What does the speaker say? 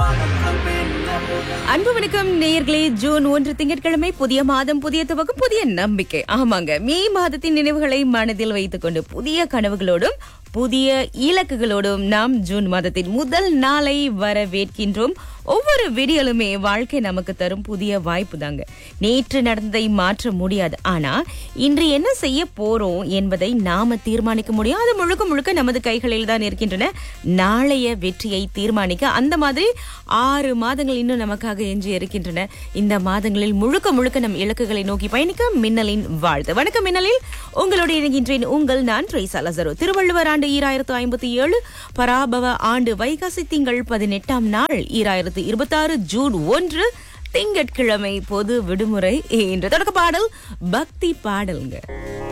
அன்பு வணக்கம் நேயர்களே ஜூன் ஒன்று திங்கட்கிழமை புதிய மாதம் புதிய துவக்கம் புதிய நம்பிக்கை ஆமாங்க மே மாதத்தின் நினைவுகளை மனதில் வைத்துக் கொண்டு புதிய கனவுகளோடும் புதிய இலக்குகளோடும் நாம் ஜூன் மாதத்தின் முதல் நாளை வரவேற்கின்றோம் ஒவ்வொரு விடியலுமே வாழ்க்கை நமக்கு தரும் புதிய வாய்ப்பு தாங்க நேற்று நடந்ததை மாற்ற முடியாது ஆனா இன்று என்ன செய்ய போறோம் என்பதை நாம தீர்மானிக்க முடியும் அது முழுக்க முழுக்க நமது கைகளில் தான் இருக்கின்றன நாளைய வெற்றியை தீர்மானிக்க அந்த மாதிரி ஆறு மாதங்கள் இன்னும் நமக்காக எஞ்சி இருக்கின்றன இந்த மாதங்களில் முழுக்க முழுக்க நம் இலக்குகளை நோக்கி பயணிக்க மின்னலின் வாழ்த்து வணக்கம் மின்னலில் உங்களோடு இணைகின்றேன் உங்கள் நான் ட்ரைசா லசரோ திருவள்ளுவர் ஆண்டு ஈராயிரத்து ஐம்பத்தி ஏழு பராபவ ஆண்டு வைகாசி திங்கள் பதினெட்டாம் நாள் ஈராயிரத்து இருபத்தி ஆறு ஜூன் ஒன்று திங்கட்கிழமை பொது விடுமுறை என்ற தொடக்க பாடல் பக்தி பாடல்ங்க